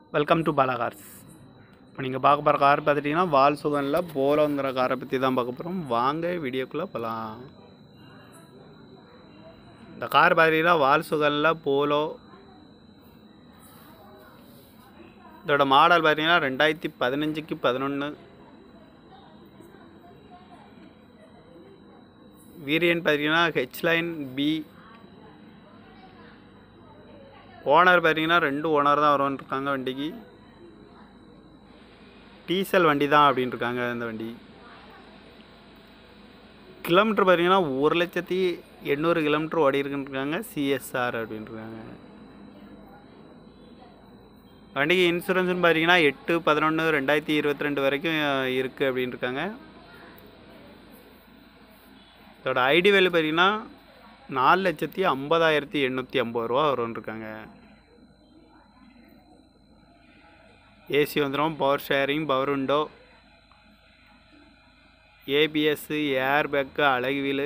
welcome to Bala cars இப்போ நீங்கள் பார்க்க போகிற கார் பார்த்துட்டிங்கன்னா வால் சுகனில் போலோங்கிற காரை பற்றி தான் பார்க்க போகிறோம் வாங்க வீடியோக்குள்ளே போகலாம் இந்த கார் பார்த்தீங்கன்னா வால் சுகனில் போலோ இதோட மாடல் பார்த்தீங்கன்னா ரெண்டாயிரத்தி பதினஞ்சுக்கு பதினொன்று வேரியன்ட் பார்த்தீங்கன்னா ஹெச்லைன் பி ஓனர் பார்த்தீங்கன்னா ரெண்டு ஓனர் தான் வருவான்னு இருக்காங்க வண்டிக்கு டீசல் வண்டி தான் அப்படின்னு இருக்காங்க இந்த வண்டி கிலோமீட்டர் பார்த்தீங்கன்னா ஒரு லட்சத்தி எண்ணூறு கிலோமீட்டர் ஓடி இருக்குன்னு இருக்காங்க சிஎஸ்ஆர் அப்படின்னு இருக்காங்க வண்டிக்கு இன்சூரன்ஸ்னு பார்த்தீங்கன்னா எட்டு பதினொன்று ரெண்டாயிரத்தி இருபத்தி ரெண்டு வரைக்கும் இருக்குது அப்படின்னு இருக்காங்க இதோட ஐடி வேல்யூ பார்த்தீங்கன்னா நாலு லட்சத்தி ஐம்பதாயிரத்தி எண்ணூற்றி ஐம்பது ரூபா வரும்னு இருக்காங்க ஏசி வந்துடும் power steering power window ABS air bag alloy wheel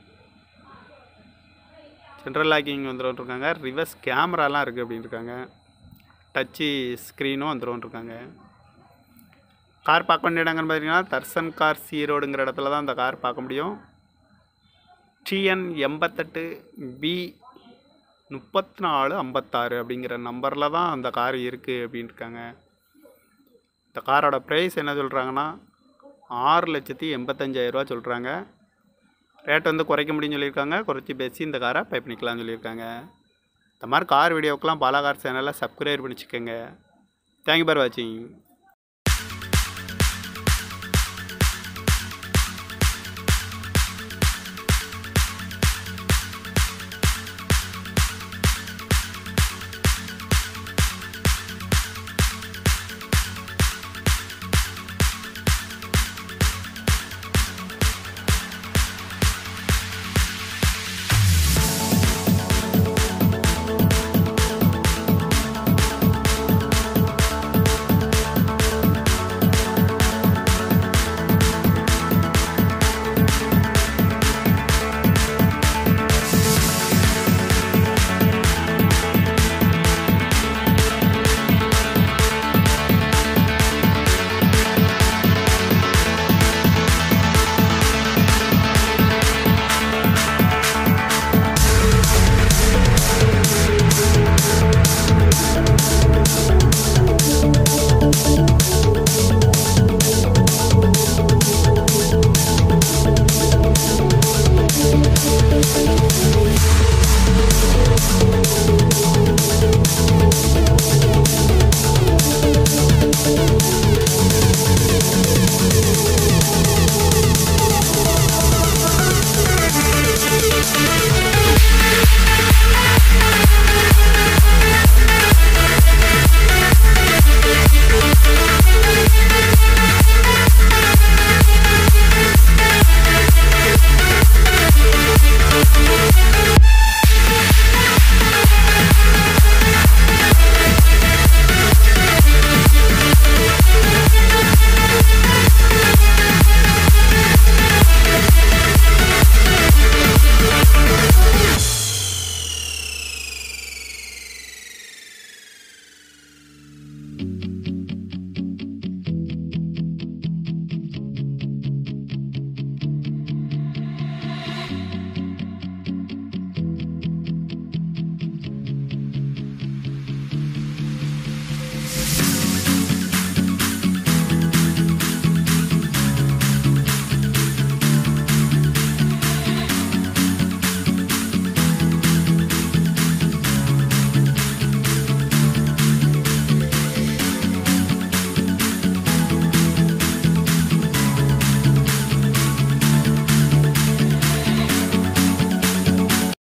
central locking வந்துடும் இருக்காங்க ரிவர்ஸ் கேமராலாம் இருக்குது அப்படின்னு இருக்காங்க டச்சு ஸ்க்ரீனும் வந்துடும் இருக்காங்க கார் பார்க்க வேண்டிய இடங்கன்னு பார்த்தீங்கன்னா தர்சன் கார் ஈரோடுங்கிற இடத்துல தான் அந்த கார் பார்க்க முடியும் டிஎன் எண்பத்தெட்டு பி முப்பத்தி நாலு ஐம்பத்தாறு அப்படிங்கிற நம்பரில் தான் அந்த கார் இருக்குது அப்படின்னு இருக்காங்க இந்த காரோட ப்ரைஸ் என்ன சொல்கிறாங்கன்னா ஆறு லட்சத்தி எண்பத்தஞ்சாயிரரூவா சொல்கிறாங்க ரேட் வந்து குறைக்க முடியும்னு சொல்லியிருக்காங்க குறைச்சி பேசி இந்த காரை பை பண்ணிக்கலாம்னு சொல்லியிருக்காங்க இந்த மாதிரி கார் வீடியோக்கெலாம் பாலா கார் சேனலை சப்ஸ்கிரைப் பண்ணிச்சுக்கோங்க தேங்க்யூ ஃபார் வாட்சிங்